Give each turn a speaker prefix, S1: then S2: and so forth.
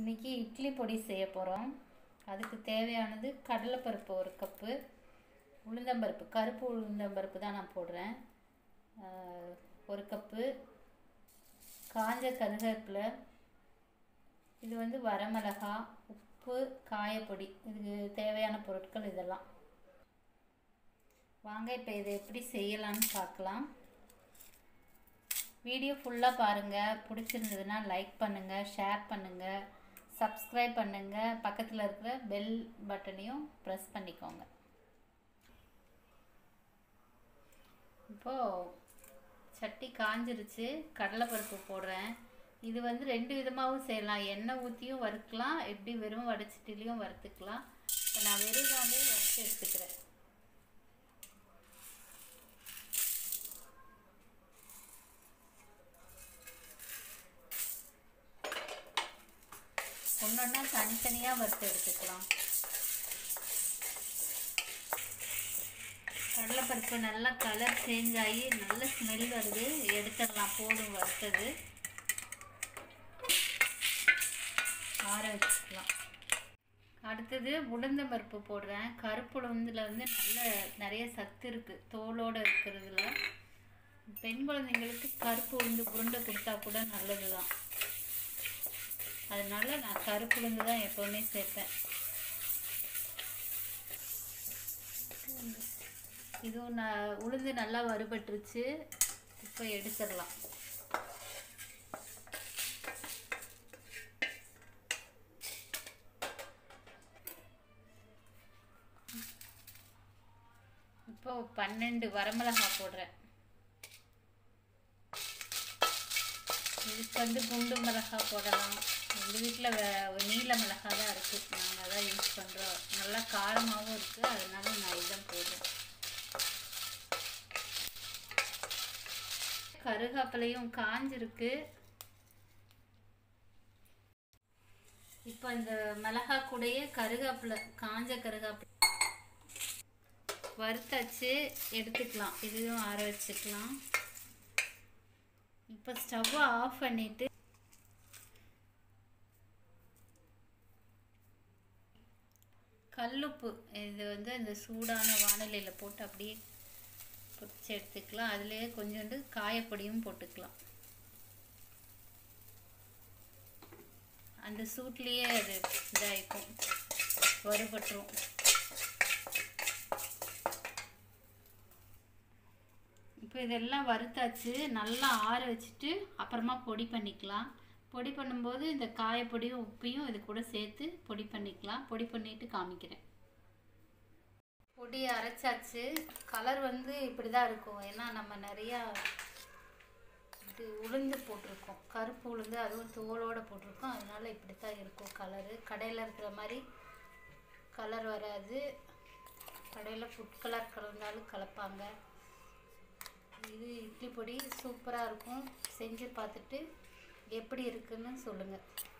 S1: இன்றைக்கி இட்லி பொடி செய்ய போகிறோம் அதுக்கு தேவையானது கடலைப்பருப்பு ஒரு கப்பு உளுந்தம்பருப்பு கருப்பு உளுந்தம்பருப்பு தான் நான் போடுறேன் ஆஹ், ஒரு கப்பு காஞ்ச கருவேப்பிலை இது வந்து வரமிளகா உப்பு காயப்பொடி இதுக்கு தேவையான பொருட்கள் இதெல்லாம் வாங்க இப்போ இதை எப்படி செய்யலாம்னு பார்க்கலாம் வீடியோ ஃபுல்லாக பாருங்கள் பிடிச்சிருந்ததுன்னா லைக் பண்ணுங்கள் ஷேர் பண்ணுங்கள் சப்ஸ்கிரைப் பண்ணுங்கள் பக்கத்தில் இருக்கிற பெல் பட்டனையும் ப்ரெஸ் பண்ணிக்கோங்க இப்போது சட்டி காஞ்சிருச்சு கடலைப்பருப்பு போடுறேன் இது வந்து ரெண்டு விதமாகவும் செய்யலாம் எண்ணெய் ஊற்றியும் வறுக்கலாம் எப்படி வெறும் வடைச்சட்டிலையும் வறுத்துக்கலாம் இப்போ நான் வெறுதாலே வறுத்து எடுத்துக்கிறேன் ஒன்றொன்னா தனித்தனியாக வறுத்து எடுத்துக்கலாம் கடலைப்பருப்பு நல்லா கலர் சேஞ்ச் ஆகி நல்ல ஸ்மெல் வருது எடுத்துடலாம் போதும் வறுத்தது ஆற வச்சுக்கலாம் அடுத்தது உளுந்தம் பருப்பு போடுறேன் கருப்பு உளுந்தில் வந்து நல்ல நிறைய சத்து இருக்குது தோலோடு இருக்கிறதுல பெண் குழந்தைங்களுக்கு கருப்பு உளுந்து உருண்டை கொடுத்தா கூட நல்லது தான் அதனால நான் கருப்பு உளுந்து தான் எப்போவுமே சேர்ப்பேன் இதுவும் நான் உளுந்து நல்லா வறுபட்டுருச்சு இப்போ எடுத்துடலாம் இப்போ பன்னெண்டு வரமிளகா போடுறேன் இதுக்கு வந்து குண்டு மிளகா போடலாம் எங்கள் வீட்டில் நீல மிளகா தான் இருக்குது நாங்கள் அதான் யூஸ் பண்ணுறோம் நல்லா காரமாகவும் இருக்குது அதனால நான் இதான் போடுறேன் கருகாப்பிலையும் காஞ்சிருக்கு இப்போ இந்த மிளகா கூடயே கருகாப்பிலை காஞ்ச கருகாப்பிலை வறுத்தாச்சு எடுத்துக்கலாம் இதையும் ஆற வச்சுக்கலாம் இப்போ ஸ்டவ்வை ஆஃப் பண்ணிவிட்டு கல்லுப்பு இது வந்து அந்த சூடான வானிலையில் போட்டு அப்படியே பொரிச்சு எடுத்துக்கலாம் அதுலேயே கொஞ்சோண்டு காயப்பொடியும் போட்டுக்கலாம் அந்த சூட்லேயே அது இதாகிக்கும் வறுபட்டுரும் இப்போ இதெல்லாம் வறுத்தாச்சு நல்லா ஆற வச்சுட்டு அப்புறமா பொடி பண்ணிக்கலாம் பொடி பண்ணும்போது இந்த காயப்பொடியும் உப்பையும் இது கூட சேர்த்து பொடி பண்ணிக்கலாம் பொடி பண்ணிட்டு காமிக்கிறேன் பொடி அரைச்சாச்சு கலர் வந்து இப்படி தான் இருக்கும் ஏன்னா நம்ம நிறையா இது உளுந்து போட்டிருக்கோம் கருப்பு உளுந்து அதுவும் தோலோடு போட்டிருக்கோம் அதனால இப்படி தான் இருக்கும் கலரு கடையில் இருக்கிற மாதிரி கலர் வராது கடையில் ஃபுட் கலர் கலந்தாலும் கலப்பாங்க இது இட்லி பொடி சூப்பராக இருக்கும் செஞ்சு பார்த்துட்டு எப்படி இருக்குன்னு சொல்லுங்கள்